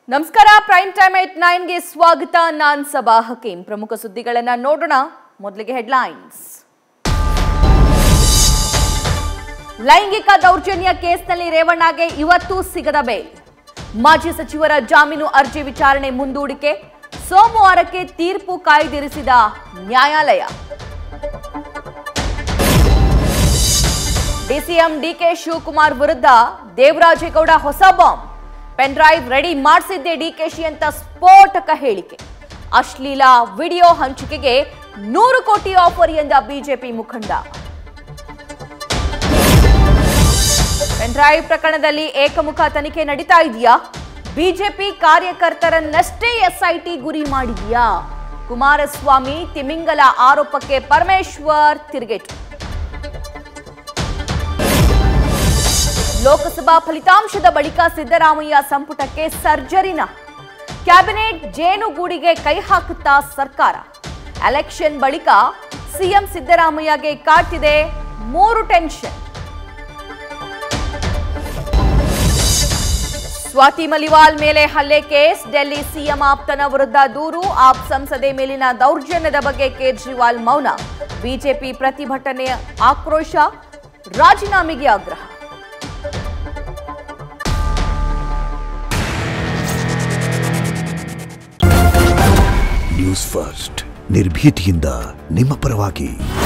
ನಮಸ್ಕಾರ prime time eight ನೈನ್ಗೆ ಸ್ವಾಗತ ನಾನ್ ಸಬಾ ಹಕೀಂ ಪ್ರಮುಖ ಸುದ್ದಿಗಳನ್ನ ನೋಡೋಣ ಮೊದಲಿಗೆ ಹೆಡ್ಲೈನ್ಸ್ ಲೈಂಗಿಕ ದೌರ್ಜನ್ಯ ಕೇಸ್ನಲ್ಲಿ ರೇವಣ್ಣಗೆ ಇವತ್ತು ಸಿಗದ ಬೇಲ್ ಮಾಜಿ ಸಚಿವರ ಜಾಮೀನು ಅರ್ಜಿ ವಿಚಾರಣೆ ಮುಂದೂಡಿಕೆ ಸೋಮವಾರಕ್ಕೆ ತೀರ್ಪು ಕಾಯ್ದಿರಿಸಿದ ನ್ಯಾಯಾಲಯ ಡಿಸಿಎಂ ಡಿಕೆ ಶಿವಕುಮಾರ್ ವಿರುದ್ಧ ದೇವರಾಜೇಗೌಡ ಹೊಸ ಬಾಂಬ್ ಪೆನ್ ಡ್ರೈವ್ ರೆಡಿ ಮಾಡಿಸಿದ್ದೆ ಡಿಕೆಶಿ ಅಂತ ಸ್ಫೋಟಕ ಹೇಳಿಕೆ ಅಶ್ಲೀಲ ವಿಡಿಯೋ ಹಂಚಿಕೆಗೆ ನೂರು ಕೋಟಿ ಆಫರ್ ಎಂದ ಬಿಜೆಪಿ ಮುಖಂಡ ಪೆನ್ ಡ್ರೈವ್ ಪ್ರಕರಣದಲ್ಲಿ ಏಕಮುಖ ತನಿಖೆ ನಡೀತಾ ಇದೆಯಾ ಬಿಜೆಪಿ ಕಾರ್ಯಕರ್ತರನ್ನಷ್ಟೇ ಎಸ್ಐಟಿ ಗುರಿ ಮಾಡಿದೆಯಾ ಕುಮಾರಸ್ವಾಮಿ ತಿಮಿಂಗಲ ಆರೋಪಕ್ಕೆ ಪರಮೇಶ್ವರ್ ತಿರುಗೇಟು ಲೋಕಸಭಾ ಫಲಿತಾಂಶದ ಬಳಿಕ ಸಿದ್ದರಾಮಯ್ಯ ಸಂಪುಟಕ್ಕೆ ಸರ್ಜರಿನ ಕ್ಯಾಬಿನೆಟ್ ಜೇನುಗೂಡಿಗೆ ಕೈ ಹಾಕುತ್ತಾ ಸರ್ಕಾರ ಎಲೆಕ್ಷನ್ ಬಳಿಕ ಸಿಎಂ ಸಿದ್ದರಾಮಯ್ಯಗೆ ಕಾಡ್ತಿದೆ ಮೂರು ಟೆನ್ಷನ್ ಸ್ವಾತಿ ಮಲಿವಾಲ್ ಮೇಲೆ ಹಲ್ಲೆ ಕೇಸ್ ಡೆಲ್ಲಿ ಸಿಎಂ ಆಪ್ತನ ವಿರುದ್ಧ ದೂರು ಆಪ್ ಸಂಸದೆ ಮೇಲಿನ ದೌರ್ಜನ್ಯದ ಬಗ್ಗೆ ಕೇಜ್ರಿವಾಲ್ ಮೌನ ಬಿಜೆಪಿ ಪ್ರತಿಭಟನೆ ಆಕ್ರೋಶ ರಾಜೀನಾಮೆಗೆ ಆಗ್ರಹ ನ್ಯೂಸ್ ಫಸ್ಟ್ ನಿರ್ಭೀತಿಯಿಂದ ನಿಮ್ಮ ಪರವಾಗಿ